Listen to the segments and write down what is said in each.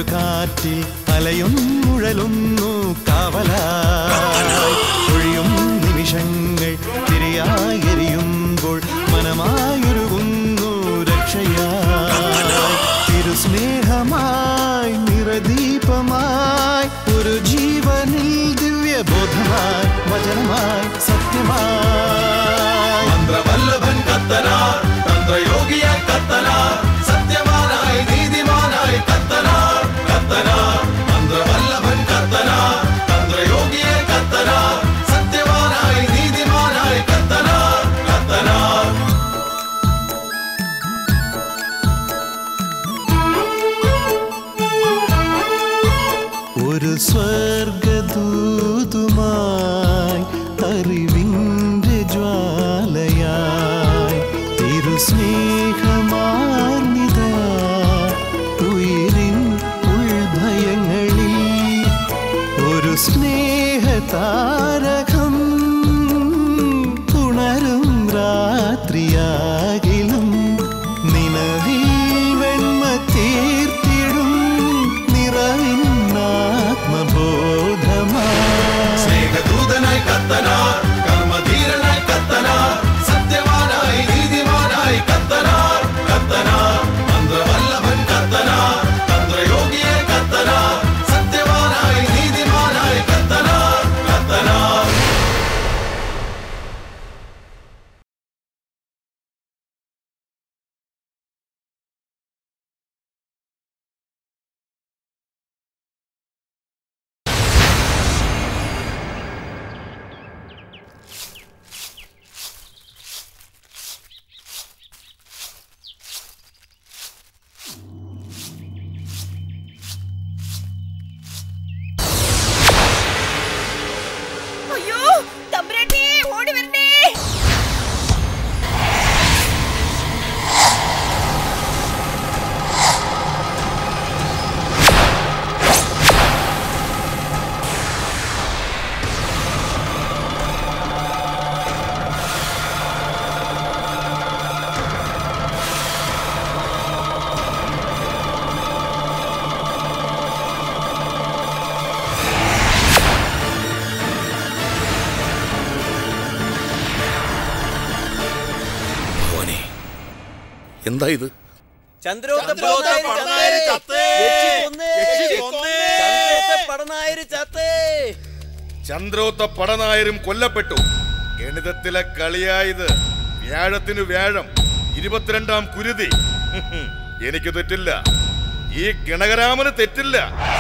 കാറ്റിൽ അലയൊന്നുഴലുന്നു കാവലായി ഒഴിയും നിമിഷങ്ങൾ തിരിയായി എരിയുമ്പോൾ മനമായൊരുകുന്നു രക്ഷയായി തിരുസ്നേഹമായി നിറദീപമായി ഒരു ജീവനിൽ ദിവ്യബോധമായി വചനമായി സത്യമായി മന്ത്രവല്ലഭൻ കത്തനാർ തന്ത്രയോഗിയായി കത്തനാർ സത്യവാനായി നീതിമാനായി കത്തനാർ കത്തനാർ മന്ത്രവല്ലഭൻ കത്തനാർ തന്ത്രയോഗിയായി കത്തനാർ സത്യവാനായി നീതിമാനായി കത്തനാർ കത്തനാർ ഒരു സ്വർഗദൂതുമായി അറിവിൻ്റെ ജ്വാലയായി തിരുസ്നേഹമാർന്നിത ഉയരിൻ ഉൾഭയങ്ങളിൽ ഒരു സ്നേഹതാരകം ഉണരും രാത്രിയാകിലും നിലവിൽ വെണ്മ തീർത്തിടും നിറവിൻ ആത്മബോധമായി സ്നേഹദൂതനായി കത്തനാർ കർമ്മധീരനായി കത്തനാർ സത്യവാനായി നീതിമാനായി കത്തനാർ കത്തനാർ മന്ത്രവല്ലഭൻ കത്തനാർ തന്ത്രയോഗിയായി കത്തനാർ സത്യവാനായി നീതിമാനായി കത്തനാർ കത്തനാർ അയ്യോ തമ്പുരാട്ടി ഓടി വരണേ ഭവാനെ എന്താ ഇത് ചന്ദ്രോത്ത പടനായര് ചത്തേ. യക്ഷി കൊന്നേ. ചന്ദ്രോത്ത പടനായര് ചത്തേ. ചന്ദ്രോത്ത പടനായരും കൊല്ലപ്പെട്ടു ഗണിതത്തിലെ കളിയായത് വ്യാഴത്തിനു വ്യാഴം ഇരുപത്തിരണ്ടാം കുരുതി എനിക്ക് തെറ്റില്ല ഈ ഗണകരാമന് തെറ്റില്ല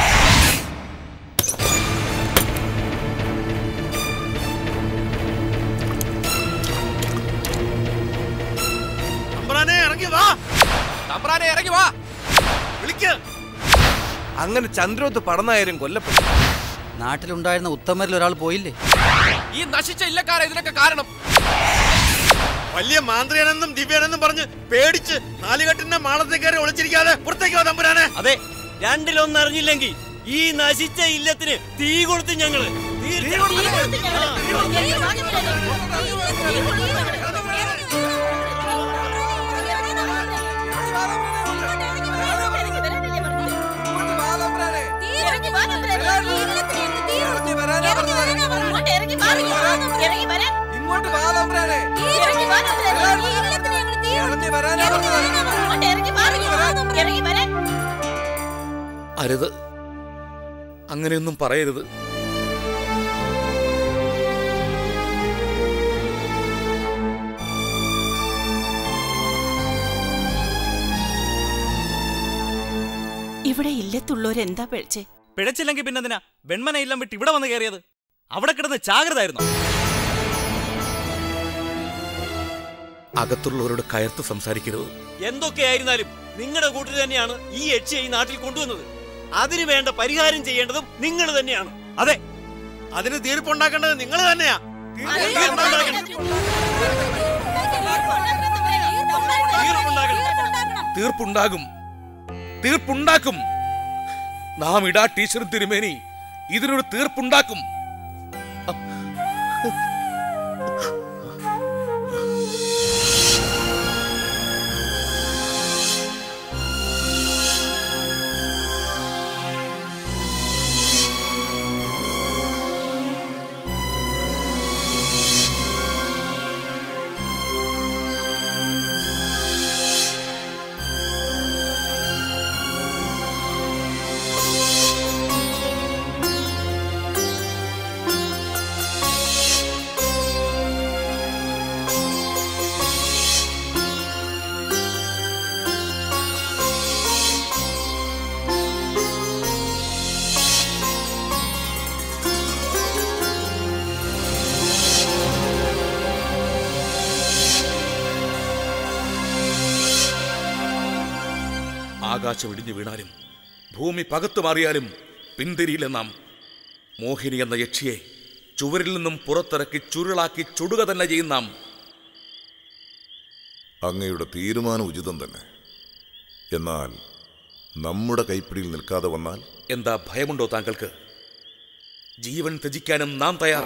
തമ്പ്രാനെ ഇറങ്ങി വാ തമ്പ്രാനെ ഇറങ്ങി വാ വിളിക്ക് അങ്ങനെ ചന്ദ്രോത്ത് പടനായരും കൊല്ലപ്പെട്ടു നാട്ടിലുണ്ടായിരുന്ന ഉത്തമരിൽ ഒരാൾ പോയില്ലേ ഈ നശിച്ച ഇല്ലക്കാരെ ഇതിനൊക്കെ കാരണം വലിയ മാന്ത്രിയനെന്നും ദിവ്യനെന്നും പറഞ്ഞ് പേടിച്ച് നാലുകെട്ടിന്റെ മാളത്തെ കയറി ഒളിച്ചിരിക്കാതെ പുറത്തേക്ക് വാ തമ്പുരാനെ അതെ രണ്ടിലൊന്നും അറിഞ്ഞില്ലെങ്കിൽ ഈ നശിച്ച ഇല്ലത്തിന് തീ കൊടുത്ത് ഞങ്ങള് ഇങ്ങോട്ട് വാ തമ്പ്രാനെ അരുത് അങ്ങനെയൊന്നും പറയരുത് ഇവിടെ ഇല്ലത്തുള്ളവരെന്താ പിഴച്ചേ പിഴച്ചില്ലെങ്കിൽ പിന്നെന്തിനാ വെൺമന ഇല്ലം വിട്ട് ഇവിടെ വന്ന് കയറിയത് അവിടെ കിടന്ന് ജാഗ്രതായിരുന്നു അകത്തുള്ളവരോട് കയർത്ത് സംസാരിക്കരുത് എന്തൊക്കെയായിരുന്നാലും നിങ്ങളുടെ കൂട്ടർ തന്നെയാണ് ഈ യക്ഷിയെ ഈ നാട്ടിൽ കൊണ്ടുവന്നത് അതിനു വേണ്ട പരിഹാരം ചെയ്യേണ്ടതും നിങ്ങൾ തന്നെയാണ് അതെ അതിന് തീർപ്പുണ്ടാക്കേണ്ടത് നിങ്ങൾ തന്നെയാ തീർപ്പുണ്ടാക്കണം. തീർപ്പുണ്ടാകും തീർപ്പുണ്ടാക്കും നാം ഇടാ ടീച്ചറും തിരുമേനി ഇതിനൊരു തീർപ്പുണ്ടാക്കും ആകാശം ഇടിഞ്ഞു വീണാലും ഭൂമി പകത്തു മാറിയാലും പിന്തിരിയില്ല നാം മോഹിനി എന്ന യക്ഷിയെ ചുവരിൽ നിന്നും പുറത്തിറക്കി ചുരുളാക്കി ചുടുക തന്നെ ചെയ്യും നാം അങ്ങയുടെ തീരുമാനം ഉചിതം തന്നെ എന്നാൽ നമ്മുടെ കൈപ്പിടിയിൽ നിൽക്കാതെ വന്നാൽ എന്താ ഭയമുണ്ടോ താങ്കൾക്ക് ജീവൻ ത്യജിക്കാനും നാം തയ്യാർ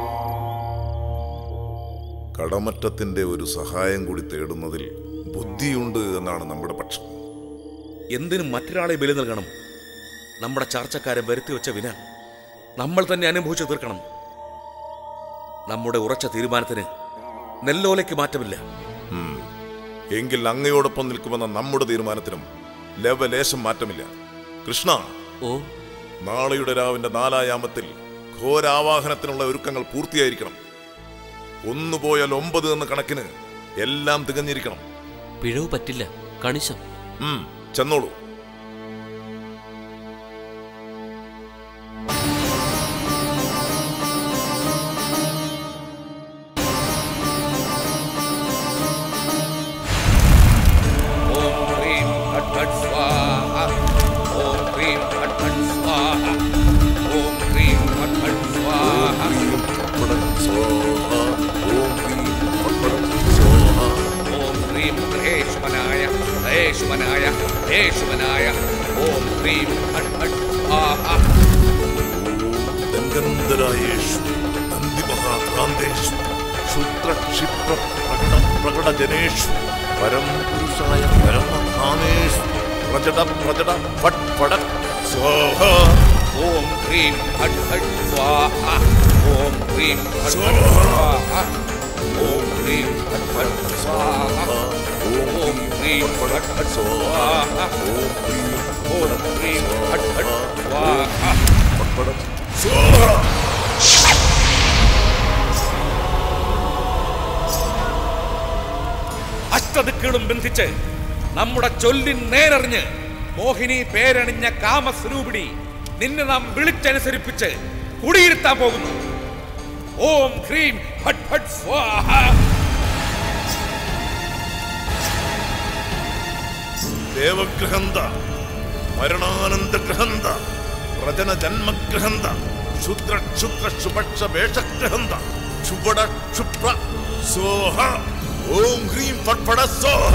കടമറ്റത്തിന്റെ ഒരു സഹായം കൂടി തേടുന്നതിൽ ബുദ്ധിയുണ്ട് എന്നാണ് നമ്മുടെ പക്ഷം എന്തിനും മറ്റൊരാളെ ബലി നൽകണം നമ്മുടെ ചാർച്ചക്കാരെ വരുത്തി വെച്ച വിന നമ്മൾ തന്നെ അനുഭവിച്ചു തീർക്കണം നമ്മുടെ ഉറച്ച തീരുമാനത്തിന് നെല്ലോലയ്ക്ക് മാറ്റമില്ല ഉം. എങ്കിൽ അങ്ങയോടൊപ്പം നിൽക്കുമെന്ന നമ്മുടെ തീരുമാനത്തിനും ലവലേശം മാറ്റമില്ല കൃഷ്ണ ഓ നാളെയുടെ രാവിന്റെ നാലായാമത്തിൽ ഘോരാവാഹനത്തിനുള്ള ഒരുക്കങ്ങൾ പൂർത്തിയായിരിക്കണം ഒന്നു പോയാൽ ഒമ്പത് എന്ന കണക്കിന് എല്ലാം തികഞ്ഞിരിക്കണം പിഴവ് പറ്റില്ല കണിശം ഉം, ചെന്നോളൂ ഓം ഹ്രീം ഫട്ട് ഫട്ട് സ്വാഹ ഓം ഹ്രീം ഫട്ട് ഫട്ട് സ്വാഹ ഓം ഹ്രീം ഫട്ട് ഫട്ട് സ്വാഹ ഓം ഹ്രീം ഗ്രഹേശ്വനായ ഗ്രഹേശ്വനായ ഗ്രഹേശ്വനായ ഓം ഹ്രീം ഫട്ട് ഫട്ട് സ്വാഹ ഗംഗന്ധരായേഷു നന്ദിമഹാകാന്തേഷു ക്ഷുദ്രക്ഷിപ്ര പ്രകട പ്രകടജനേഷു പരം പുരുഷായ പരമധാമേഷു പ്രജട പ്രജട ഫട് ഫട സ്വാഹ ഓം ഹ്രീം ഫട്ട് ഫട്ട് സ്വാഹ ഓം ഹ്രീം ഫട്ട് ഫട്ട് സ്വാഹ ഓം ഹ്രീം ഫട്ട് ഫട്ട് സ്വാഹ ഓം ഹ്രീം ഫട്ട് ഫട്ട് സ്വാഹ ഓം ഹ്രീം ഓം ഹ്രീം ഫട്ട് ഫട്ട് സ്വാഹ ഫട്ഫട സ്വാഹ അഷ്ടദിക്കുകളും ബന്ധിച്ച് നമ്മുടെ ചൊല്ലിൻ നേരറിഞ്ഞ് മോഹിനി പേരണിഞ്ഞ കാമസ്വരൂപിണി നിന്നെ നാം വിളിച്ചനുസരിപ്പിച്ച് കുടിയിരുത്താൻ പോകുന്നു ഓം ഹ്രീം ഫട്ട് ഫട്ട് സ്വാഹ ദേവഗ്രഹന്ത മരണാനന്ദഗ്രഹന്ത പ്രജന ജന്മഗ്രഹന്ത ക്ഷുദ്ര ക്ഷുദ്ര ക്ഷുപക്ഷ വേഷഗ്രഹന്ത ക്ഷുപട ക്ഷുപ്ര സോഹ ഓം ഹ്രീം ഫട്ഫട സോഹ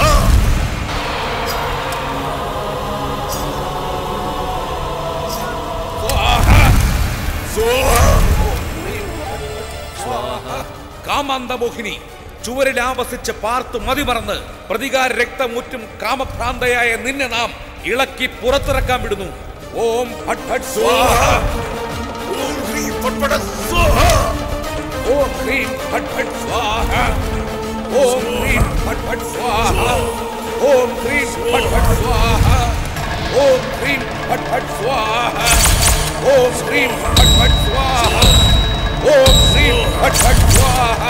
സോഹ കാമാന്തമോഹിനി ചുവരിൽ ആവസിച്ച് പാർത്തു മതിമറന്ന് പ്രതികാര രക്തമൂറ്റും കാമഭ്രാന്തയായ നിന്നെ നാം ഇളക്കി പുറത്തിറക്കാൻ വിടുന്നു ഓം ഫട്ട് ഫട്ട് സ്വാഹ ഓം ഹ്രീം ഫട്ഫട സോഹ ഓം ഹ്രീം ഫട്ട് ഫട്ട് സ്വാഹ ഓം ഹ്രീം ഫട്ട് ഫട്ട് സ്വാഹ ഓം ഹ്രീം ഫട്ട് ഫട്ട് സ്വാഹ ഓം ഹ്രീം ഫട്ട് ഫട്ട് സ്വാഹ ഓം ഹ്രീം ഫട്ട് ഫട്ട് സ്വാഹ ഓം ഹ്രീം ഫട്ട് ഫട്ട് സ്വാഹ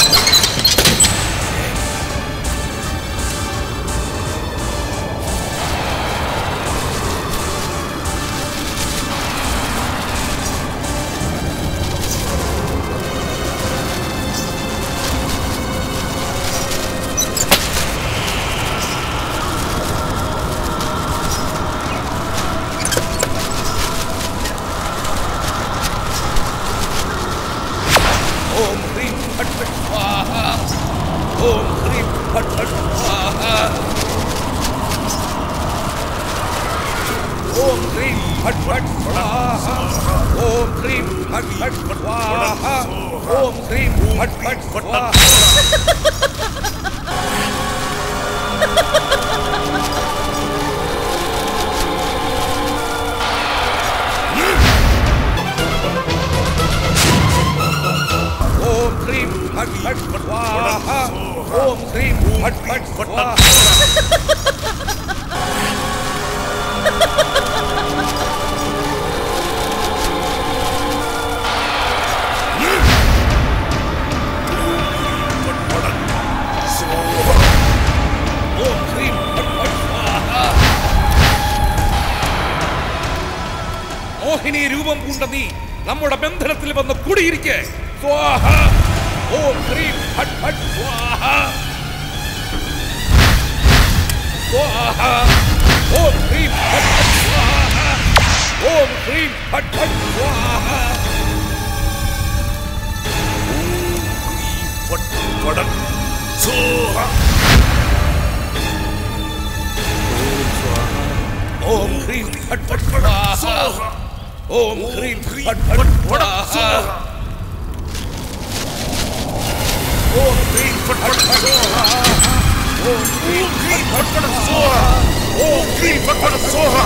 ഓം ഹ്രീം ഫട്ട് ഫട്ട് സ്വാഹ ഓം ഹ്രീം ഫട്ട് ഫട്ട് സ്വാഹ ഓം ഹ്രീം ഫട്ട് ഫട്ട് സ്വാഹ ഓം ഹ്രീം ഫട്ട് ഫട്ട് സ്വാഹ ഓം ഹ്രീം ഫട്ട് ഫട്ട് സ്വാഹ ഓം ഹ്രീം ഫട്ട് ഫട്ട് സ്വാഹ ഓം ഹ്രീം ഫട്ട് ഫട്ട് സ്വാഹ ഓം ഹ്രീം ഫട്ട് ഫട്ട് സ്വാഹ മോഹിനി രൂപം പൂണ്ട നീ നമ്മുടെ ബന്ധനത്തിൽ വന്ന് കുടിയിരിക്കെ സ്വാഹ ഓം ഹ്രീം ഫട്ട് ഫട്ട് സ്വാഹ സ്വാഹ ഓം ഹ്രീം ഫട്ട് ഫട്ട് സ്വാഹ ഓം ഹ്രീം ഫട്ട് ഫട്ട് സ്വാഹ ഓം ഹ്രീം ഫട്ട് ഫട്ട് സ്വാഹ ഓം ഹ്രീം ഫട്ട് ഫട്ട് സ്വാഹ ഓം ഹ്രീം ഫട്ട് ഫട്ട് സ്വാഹ ഓം ഹ്രീം ഫട്ട് ഫട്ട് സ്വാഹ ഓം ഹ്രീം ഫട്ട് ഫട്ട് സ്വാഹ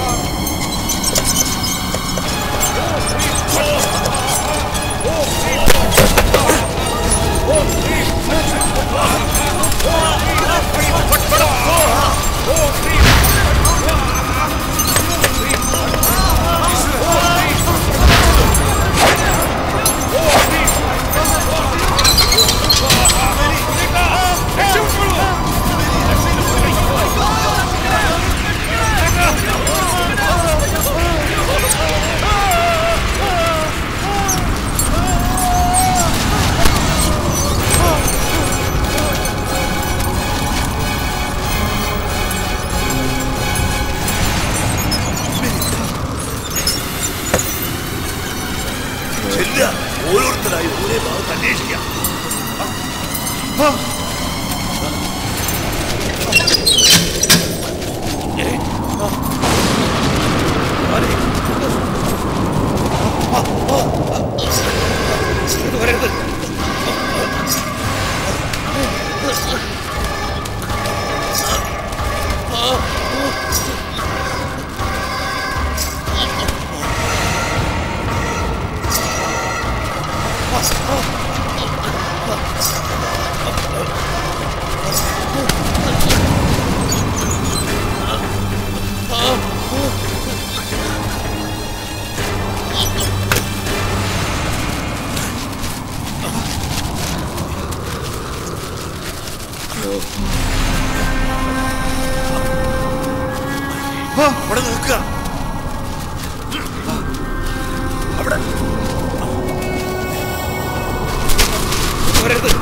ഓരോരുത്തരായി ഓരോ ഭാഗത്ത് അന്വേഷിക്കാം വരരുത് അവിടെ നോക്കുക അവിടെ വരരുത്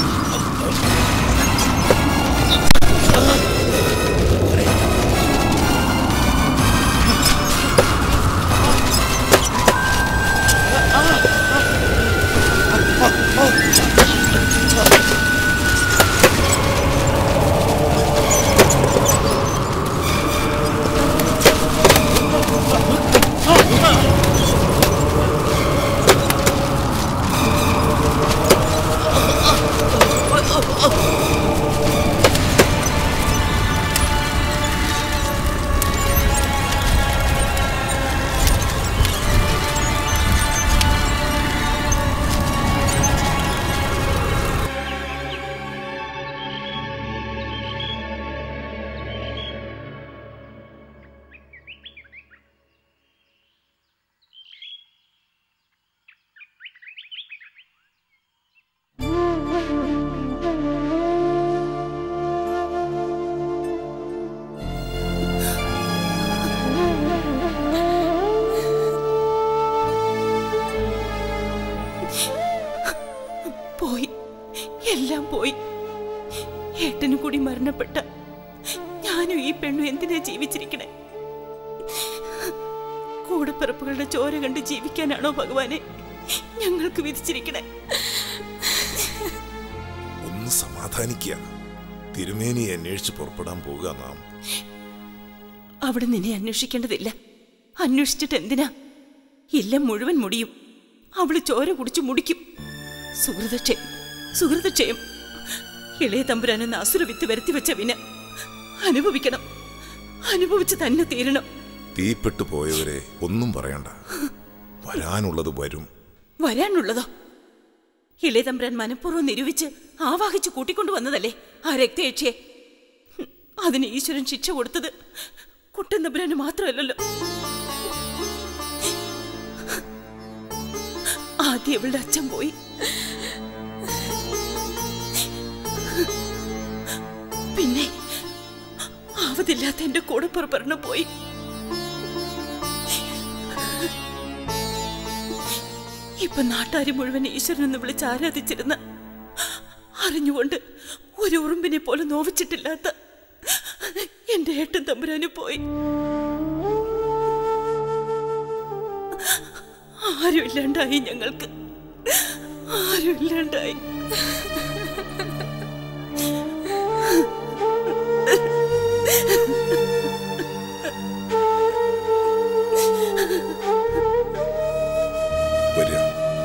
പോയി എല്ലാം പോയി ഏട്ടനും കൂടി മരണപ്പെട്ട ഞാനും ഈ പെണ്ണും എന്തിനാ ജീവിച്ചിരിക്കണേ കൂടപ്പിറപ്പുകളുടെ ചോര കണ്ട് ജീവിക്കാനാണോ ഭഗവാനെ ഞങ്ങൾക്ക് വിധിച്ചിരിക്കണേ ഒന്ന് സമാധാനിക്കുക തിരുമേനിയെ അന്വേഷിച്ച് പുറപ്പെടാൻ പോകുക നാം അവിടെ നിന്നെ അന്വേഷിക്കേണ്ടതില്ല അന്വേഷിച്ചിട്ട് എന്തിനാ ഇല്ലം മുഴുവൻ മുടിയും അവള് ചോര കുടിച്ചു മുടിക്കും സുഹൃതക്ഷയം സുഹൃതക്ഷയം ഇളയ തമ്പുരാനെന്ന അസുരവിത്ത് വരുത്തി വെച്ച വിന അനുഭവിക്കണം അനുഭവിച്ച് തന്നെ തീരണം തീപ്പെട്ടു പോയവരെ ഒന്നും പറയണ്ട വരാനുള്ളത് വരും വരാനുള്ളതോ ഇളയ തമ്പുരാൻ മനഃപൂർവ്വം നിരൂപിച്ച് ആവാഹിച്ച് കൂട്ടിക്കൊണ്ടുവന്നതല്ലേ ആ രക്തയക്ഷിയെ ഹും, അതിന് ഈശ്വരൻ ശിക്ഷ കൊടുത്തത് കുട്ടൻ തമ്പുരാന് മാത്രമല്ലല്ലോ ആദ്യം ഇവളുടെ അച്ഛൻ പോയി പിന്നെ ആവതില്ലാത്ത എന്റെ കൂടെ പുറപ്പെടണം പോയി ഇപ്പൊ നാട്ടാര് മുഴുവൻ ഈശ്വരനെന്ന് വിളിച്ച് ആരാധിച്ചിരുന്ന അറിഞ്ഞുകൊണ്ട് ഒരു ഉറുമ്പിനെ പോലെ നോവിച്ചിട്ടില്ലാത്ത എന്റെ ഏട്ടൻ തമ്പുരാന് പോയി ആരുമില്ലാണ്ടായി ഞങ്ങൾക്ക് ആരുമില്ലാണ്ടായി വരിക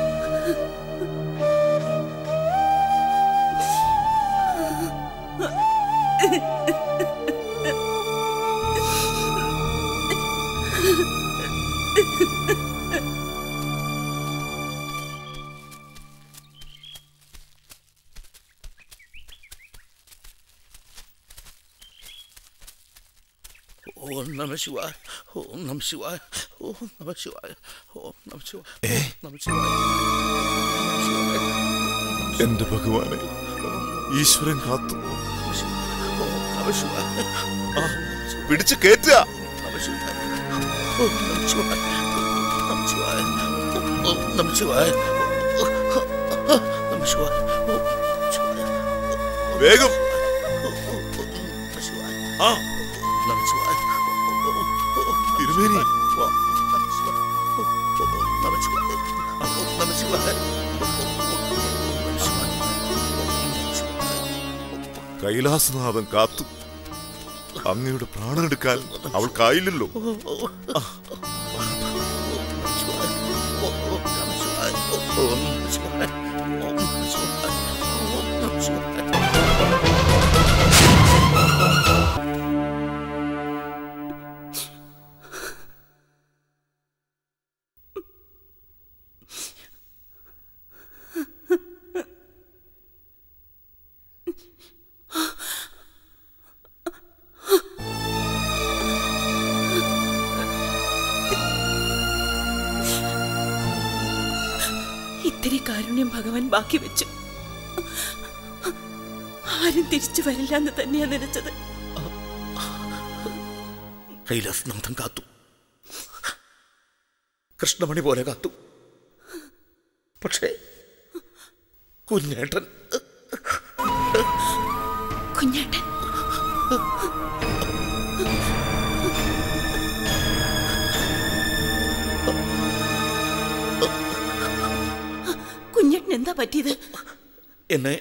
ഓം നമ ശിവായ ഓം നമ ശിവായ ഓം നമ ശിവായ ഓം നമ ശിവായ നമ ശിവായ എന്റെ ഭഗവാനെ ഈശ്വരൻ കാത്തു ഓം നമ ശിവായ ആ, പിടിച്ച് കേറ്റുക നമ ശിവായ ഓം നമ ശിവായ നമ ശിവായ ഓം നമ ശിവായ നമ ശിവായ ഓം ശിവായ വേഗം നമ ശിവായ ആ നമ ശിവായ തിരുമേനി നമ ശിവായ നമ ശിവായ കൈലാസനാഥൻ കാത്തു അങ്ങയുടെ പ്രാണനെടുക്കാൻ അവൾക്കായില്ലല്ലോ ആ, ഇത്തിരി കാരുണ്യം ഭഗവാൻ ബാക്കി വെച്ചു ആരും തിരിച്ചു വരില്ല എന്ന് തന്നെയാ നനച്ചത് കൈലാസനാഥൻ കാത്തു കൃഷ്ണമണി പോലെ കാത്തു പക്ഷേ കുഞ്ഞേട്ടൻ കുഞ്ഞേട്ടൻ കുഞ്ഞേട്ടൻ എന്താ പറ്റിയത് എന്നെ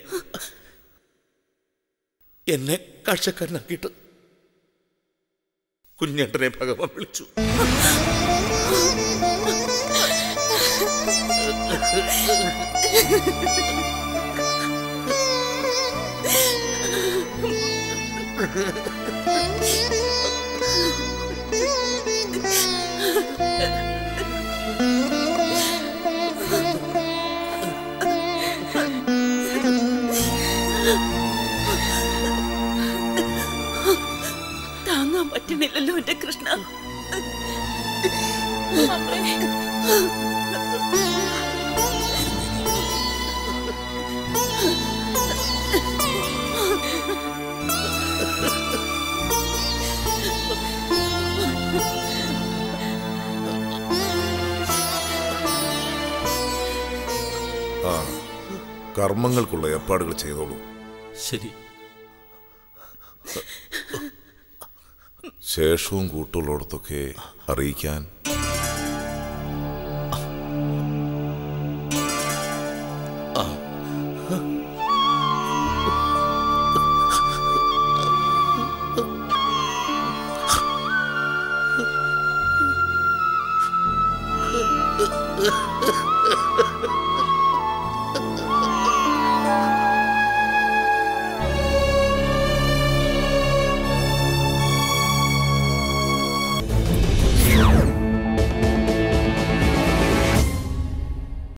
എന്നെ കാഴ്ചക്കാരനാക്കിയിട്ട് കുഞ്ഞേട്ടനെ ഭഗവാൻ വിളിച്ചു താങ്ങാൻ പറ്റണില്ലല്ലോ എന്റെ കൃഷ്ണ ആ കർമ്മങ്ങൾക്കുള്ള ഏർപ്പാടുകൾ ചെയ്തോളൂ ശരി ശേഷവും കൂട്ടുള്ളിടത്തൊക്കെ അറിയിക്കാൻ ആ